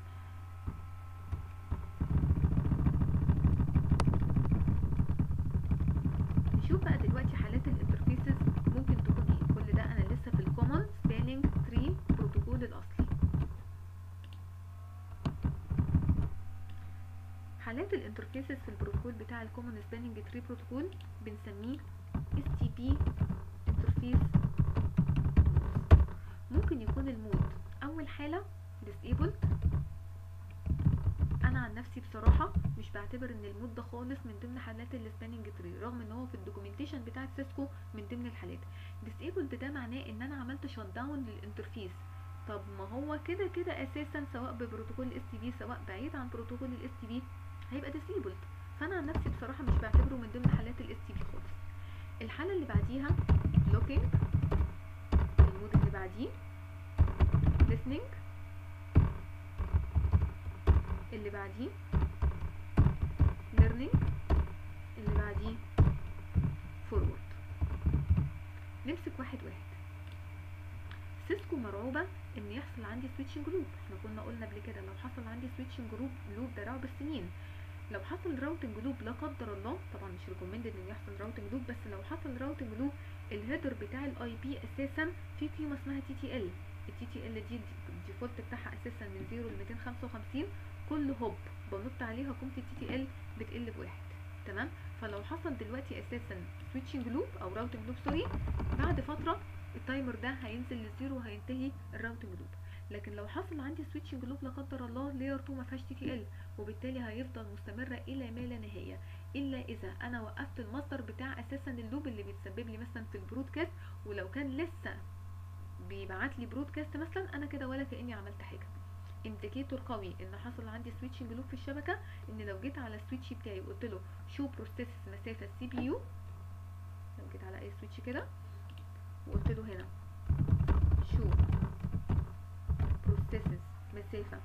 نشوف بقى دلوقتي حالات الانترفيسز ممكن تكون ايه كل ده انا لسه في الكومن سباننج تري بروتوكول الاصلي حالات الانترفيسز في البروتوكول بتاع الكومن سباننج تري بروتوكول بنسميه اس تي بي انترفيس ممكن يكون المود اول حاله disabled انا عن نفسي بصراحه مش بعتبر ان المود ده خالص من ضمن حالات السباننج تري رغم ان هو في الدوكيومنتيشن بتاعه سيسكو من ضمن الحالات disabled ده معناه ان انا عملت شت داون للانترفيس طب ما هو كده كده اساسا سواء ببروتوكول الاس تي بي سواء بعيد عن بروتوكول الاس تي بي هيبقى disabled فانا عن نفسي بصراحه مش بعتبره من ضمن حالات الاس تي بي خالص الحاله اللي بعديها looking المود اللي بعديه listening اللي بعديه learning اللي بعديه forward نمسك واحد واحد سيسكو مرعوبة ان يحصل عندي سويتشنج لوب احنا كنا قلنا قبل كده لو حصل عندي سويتشنج لوب لوب ده رعب السنين لو حصل راوتنج لوب لا قدر الله طبعا مش ريكومندد ان يحصل راوتنج لوب بس لو حصل راوتنج لوب الهيدر بتاع الاي بي اساسا في قيمه اسمها تي تي ال التي تي ال دي الديفولت بتاعها اساسا من 0 ل 255 كل هوب بنط عليها قيمه التي تي ال بتقل بواحد تمام فلو حصل دلوقتي اساسا سويتشنج لوب او راوتنج لوب سوري بعد فتره التايمر ده هينزل للزيرو وهينتهي الراوتنج لوب لكن لو حصل عندي سويتشنج لوب لا قدر الله لاير 2 ما فيهاش تي تي ال وبالتالي هيفضل مستمره الى ما لا نهايه الا اذا انا وقفت المصدر بتاع اساسا اللوب اللي بيتسبب لي مثلا في البرودكاست ولو كان لسه بيبعت لي برودكاست مثلا انا كده ولا كاني عملت حاجه انديكيتور قوي ان حصل عندي سويتشنج لوب في الشبكه ان لو جيت على السويتش بتاعي وقلت له شو بروسيس مسافه سي بي يو لو جيت على اي سويتش كده وقلت له هنا شو بروسيسز مسافة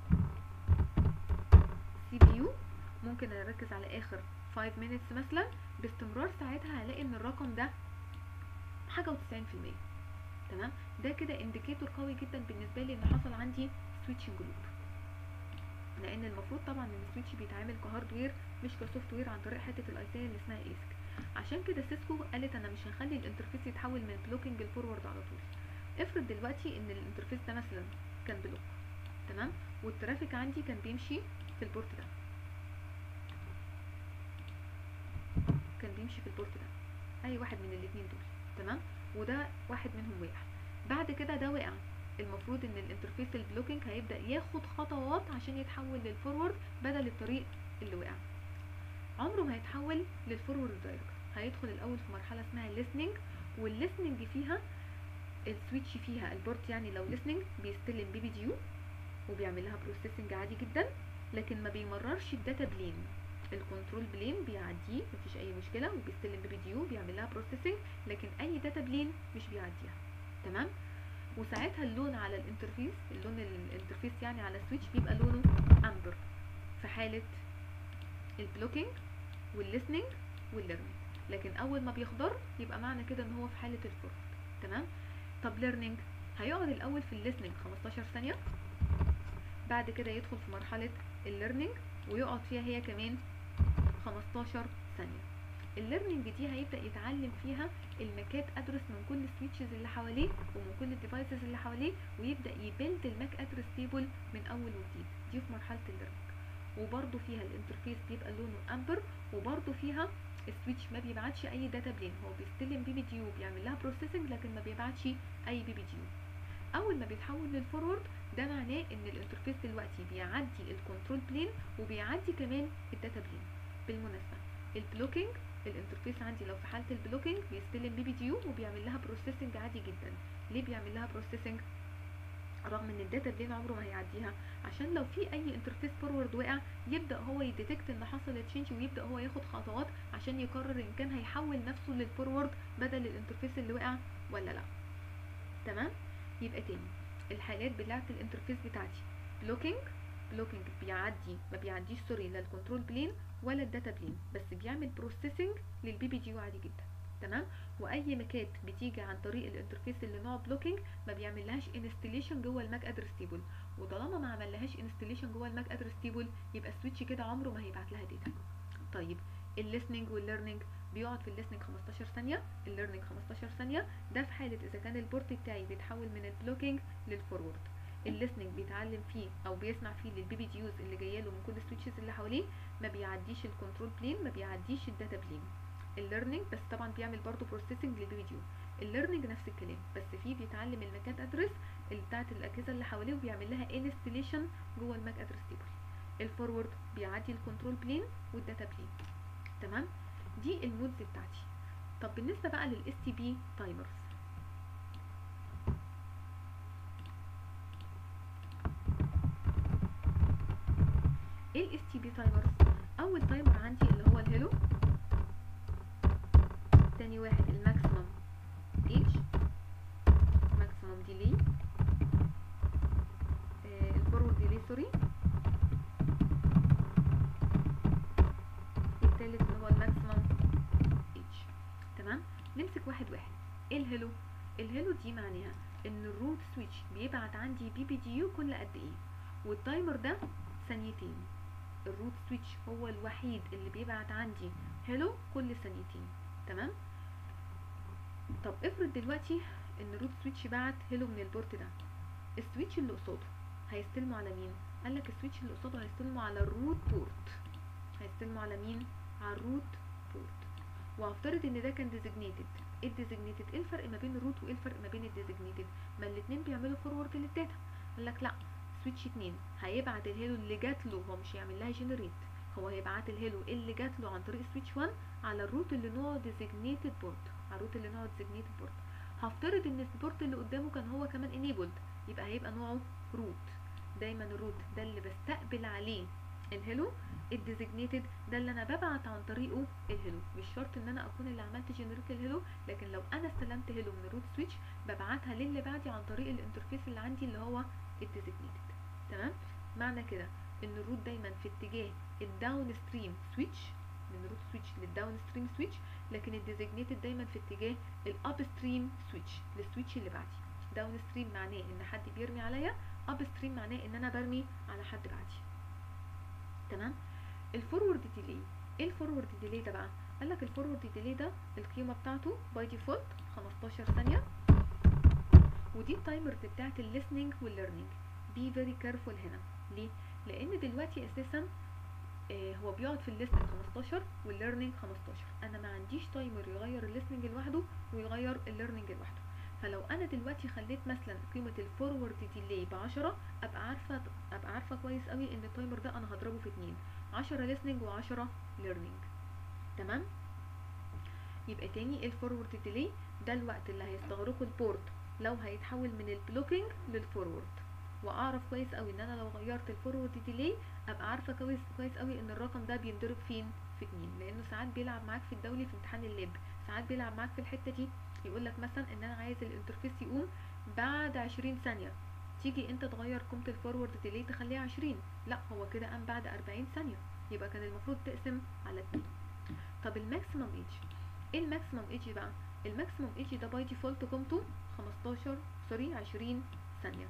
سي بي يو ممكن اركز على اخر 5 minutes مثلا باستمرار ساعتها هلاقي ان الرقم ده حاجة وتسعين في المية تمام ده كده انديكيتور قوي جدا بالنسبة لي ان حصل عندي سويتشنج لوب لان المفروض طبعا ان السويتش بيتعامل كهاردوير مش كسوفت وير عن طريق حته الايسيه اللي اسمها ايسك عشان كده سيسكو قالت انا مش هخلي الانترفيس يتحول من بلوكينج لفورورد على طول افرض دلوقتي ان الانترفيس ده مثلا كان بلوك تمام والترافيك عندي كان بيمشي في البورت ده كان بيمشي في البورت ده اي واحد من الاتنين دول تمام وده واحد منهم وقع بعد كده ده وقع المفروض ان الانترفيس البلوكينج هيبدا ياخد خطوات عشان يتحول للفورورد بدل الطريق اللي وقع عمره ما هيتحول للفورورد دايركت هيدخل الاول في مرحله اسمها listening والlistening فيها السويتش فيها البورت يعني لو listening بيستلم بي بي ديو وبيعمل لها بروسيسنج عادي جدا لكن ما بيمررش الداتا بلين الكنترول بلين بيعديه مفيش اي مشكله وبيستلم بي بي ديو بيعمل لها بروسيسنج لكن اي داتا بلين مش بيعديها تمام وساعتها اللون على الانترفيس اللون الانترفيس يعني على السويتش بيبقى لونه امبر في حاله البلوكينج والليسننج والليرنينج لكن اول ما بيخضر يبقى معنى كده ان هو في حاله الفورد تمام طب ليرنينج هيقعد الاول في الليسننج 15 ثانيه بعد كده يدخل في مرحله الليرنينج ويقعد فيها هي كمان 15 ثانيه الليرنينج دي هيبدا يتعلم فيها الماكات ادرس من كل السويتشز اللي حواليه ومن كل الديفايسز اللي حواليه ويبدا يبيلد الماك ادرس تيبل من اول وجديد دي في مرحله الليرنينج وبرده فيها الانترفيس بيبقى لونه امبر وبرده فيها السويتش ما بيبعتش اي داتا بلين هو بيستلم بي بي ديو بيعمل لها بروسيسنج لكن ما بيبعتش اي بي بي ديو اول ما بيتحول للفورورد ده معناه ان الانترفيس دلوقتي بيعدي الكنترول بلين وبيعدي كمان الداتا بلين بالمناسبه البلوكينج الانترفيس عندي لو في حاله البلوكينج بيستلم بي بي ديو وبيعمل لها بروسيسنج عادي جدا ليه بيعمل لها بروسيسنج رغم ان الداتا بلين عمره ما هيعديها عشان لو في اي انترفيس فورورد وقع يبدا هو يديتكت ان حصل تشينج ويبدا هو ياخد خطوات عشان يقرر ان كان هيحول نفسه للفورورد بدل الانترفيس اللي وقع ولا لا تمام يبقى تاني الحالات بتاعه الانترفيس بتاعتي بلوكينج بلوكينج بيعدي ما بيعديش سوري لا الكنترول بلين ولا الداتا بلين بس بيعمل بروسيسنج للبي بي ديو عادي جدا تمام واي ماكات بتيجي عن طريق الانترفيس اللي نوع بلوكينج ما بيعملهاش انستليشن جوه الماك ادرس تيبل وطالما ما عملهاش انستليشن جوه الماك ادرس تيبل يبقى السويتش كده عمره ما هيبعت لها داتا طيب الليسننج والليرنينج بيقعد في الليسننج 15 ثانيه الليرنينج 15 ثانيه ده في حاله اذا كان البورت بتاعي بيتحول من البلوكينج للفورورد الليسننج بيتعلم فيه او بيسمع فيه للبي بي ديوز اللي جايه له من كل السويتشز اللي حواليه ما بيعديش الكنترول بلين ما بيعديش الداتا بلين الليرنينج بس طبعا بيعمل برضه بروسيسنج للبي ديو الليرنينج نفس الكلام بس فيه بيتعلم الماكات ادرس اللي بتاعت الاجهزه اللي حواليه وبيعمل لها انستليشن جوه الماك ادرس تيبل الفورورد بيعدي الكنترول بلين والداتا بلين تمام دي المودز بتاعتي طب بالنسبه بقى للاس تي بي تايمرز ايه الاس تي بي تايمرز اول تايمر عندي اللي هو الهيلو تاني واحد الماكسيمم ايج ماكسيمم ديلي الفورورد ديلي سوري والتالت اللي هو الماكسيمم ايج تمام نمسك واحد واحد ايه الهيلو الهيلو دي معناها ان الروت سويتش بيبعت عندي بي بي دي يو كل قد ايه والتايمر ده ثانيتين الروت سويتش هو الوحيد اللي بيبعت عندي هيلو كل ثانيتين تمام طب افرض دلوقتي ان الروت سويتش بعت هيلو من البورت ده السويتش اللي قصاده هيستلموا على مين قال لك السويتش اللي قصاده هيستلموا على الروت بورت هيستلموا على مين على الروت بورت وهفترض ان ده كان ديزيجنيتد ايه الديزيجنيتد ايه الفرق ما بين الروت وايه الفرق ما بين الديزيجنيتد ما الاتنين بيعملوا فورورد للداتا قال لك لا سويتش 2 هيبعت الهيلو اللي جات له هو مش هيعمل لها جنريت هو هيبعت الهيلو اللي جات له عن طريق سويتش 1 على الروت اللي نوعه ديزيجنيتد بورت على الروت اللي نوعه ديزيجنيتد بورت هفترض ان البورت اللي قدامه كان هو كمان انيبلد يبقى هيبقى نوعه روت دايما الروت ده اللي بستقبل عليه الهيلو الديزيجنيتد ده اللي انا ببعت عن طريقه الهيلو مش شرط ان انا اكون اللي عملت جنريت الهيلو لكن لو انا استلمت هيلو من الروت سويتش ببعتها للي بعدي عن طريق الانترفيس اللي عندي اللي هو الديزيجنيتد تمام معنى كده ان الروت دايما في اتجاه الداون ستريم سويتش من روت سويتش للداون ستريم سويتش لكن الديزيجنيتد دايما في اتجاه الاب ستريم سويتش للسويتش اللي بعدي داون ستريم معناه ان حد بيرمي عليا اب ستريم معناه ان انا برمي على حد بعدي تمام الفورورد ديلي ايه الفورورد ديلي ده بقى قال لك الفورورد ديلي ده القيمه بتاعته باي ديفولت 15 ثانيه ودي التايمرز بتاعت الليسننج والليرنينج بي فيري كيرفول هنا ليه لان دلوقتي اساسا آه هو بيقعد في الليسننج 15 والليرنينج 15 انا ما عنديش تايمر يغير الليسننج لوحده ويغير الليرنينج لوحده فلو انا دلوقتي خليت مثلا قيمه الفورورد ديلي ب 10 ابقى عارفه ابقى عارفه كويس قوي ان التايمر ده انا هضربه في 2 10 listening و10 learning تمام يبقى تاني الفورورد ديلي ده الوقت اللي هيستغرقه البورت لو هيتحول من البلوكينج للفورورد واعرف كويس قوي ان انا لو غيرت الفورورد ديلي ابقى عارفه كويس كويس قوي ان الرقم ده بينضرب فين في اتنين لانه ساعات بيلعب معاك في الدولي في امتحان اللاب ساعات بيلعب معاك في الحته دي يقول لك مثلا ان انا عايز الانترفيس يقوم بعد 20 ثانيه تيجي انت تغير قيمه الفورورد ديلي تخليها 20 لا هو كده قام بعد 40 ثانيه يبقى كان المفروض تقسم على 2 طب الماكسيمم ايج ايه الماكسيمم ايج بقى الماكسيمم ايج ده باي ديفولت قيمته 15 سوري 20 ثانيه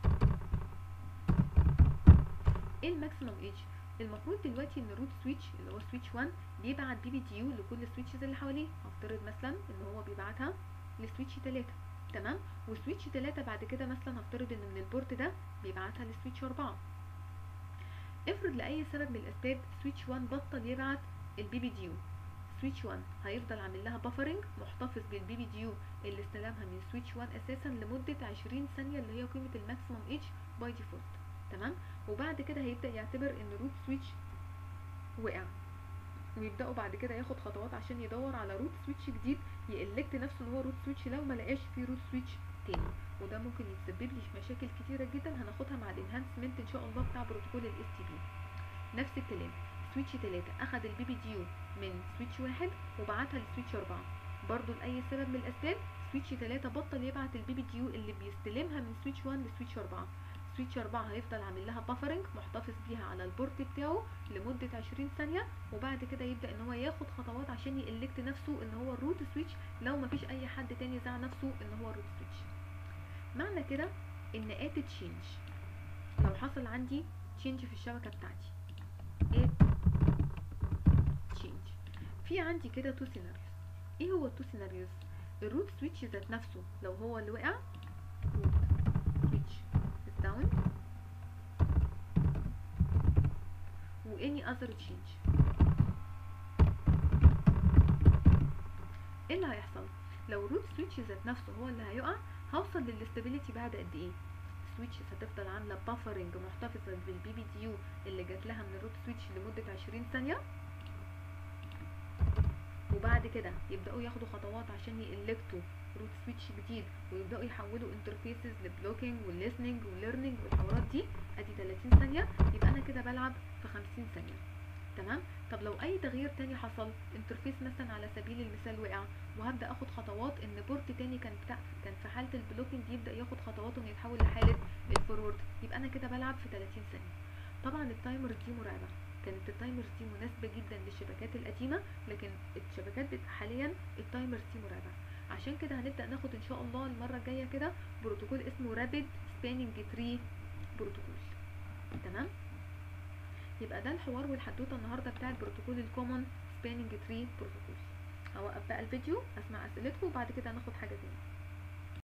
ايه الماكسيمم ايج المفروض دلوقتي ان الروت سويتش اللي هو سويتش 1 بيبعت بي بي دي يو لكل السويتشز اللي حواليه هفترض مثلا ان هو بيبعتها لسويتش 3 تمام وسويتش 3 بعد كده مثلا هفترض ان من البورت ده بيبعتها لسويتش 4 افرض لاي سبب من الاسباب سويتش 1 بطل يبعت البي بي دي يو سويتش 1 هيفضل عامل لها بافرنج محتفظ بالبي بي دي يو اللي استلمها من سويتش 1 اساسا لمده 20 ثانيه اللي هي قيمه الماكسيمم ايج باي ديفولت تمام وبعد كده هيبدا يعتبر ان روت سويتش وقع ويبداوا بعد كده ياخد خطوات عشان يدور على روت سويتش جديد يالكت نفسه ان هو روت سويتش لو ما لقاش فيه روت سويتش تاني وده ممكن يتسبب لي في مشاكل كتيره جدا هناخدها مع الانهانسمنت ان شاء الله بتاع بروتوكول الاس تي بي نفس الكلام سويتش 3 اخد البي بي دي يو من سويتش واحد وبعتها لسويتش 4 برضو لاي سبب من الاسباب سويتش 3 بطل يبعت البي بي دي يو اللي بيستلمها من سويتش 1 لسويتش 4 سويتش 4 هيفضل عامل لها بافرنج محتفظ بيها على البورت بتاعه لمدة 20 ثانية وبعد كده يبدأ ان هو ياخد خطوات عشان يالكت نفسه ان هو الروت سويتش لو مفيش اي حد تاني زع نفسه ان هو روت سويتش معنى كده ان ات تشينج لو حصل عندي تشينج في الشبكة بتاعتي ات تشينج في عندي كده تو سيناريوز ايه هو التو سيناريوز الروت سويتش ذات نفسه لو هو اللي وقع روت سويتش down و any other change ايه اللي هيحصل لو روت سويتش ذات نفسه هو اللي هيقع هوصل للاستابيليتي بعد قد ايه السويتشز هتفضل عامله بافرنج محتفظه بالبي بي دي يو اللي جات لها من الروت سويتش لمده 20 ثانيه وبعد كده يبداوا ياخدوا خطوات عشان يالكتوا روت سويتش جديد ويبداوا يحولوا انترفيسز لبلوكينج والليسننج والليرنينج والحوارات دي ادي 30 ثانيه يبقى انا كده بلعب في 50 ثانيه تمام طب لو اي تغيير تاني حصل انترفيس مثلا على سبيل المثال وقع وهبدا اخد خطوات ان بورت تاني كان بتاع كان في حاله البلوكينج يبدا ياخد خطوات انه يتحول لحاله الفورورد يبقى انا كده بلعب في 30 ثانيه طبعا التايمر دي مرعبه كانت التايمرز دي مناسبه جدا للشبكات القديمه لكن الشبكات حاليا التايمرز دي مرعبه عشان كده هنبدا ناخد ان شاء الله المره الجايه كده بروتوكول اسمه رابيد سباننج تري بروتوكول تمام يبقى ده الحوار والحدوته النهارده بتاع البروتوكول الكومن سباننج تري بروتوكول هوقف بقى الفيديو اسمع اسئلتكم وبعد كده هناخد حاجه تاني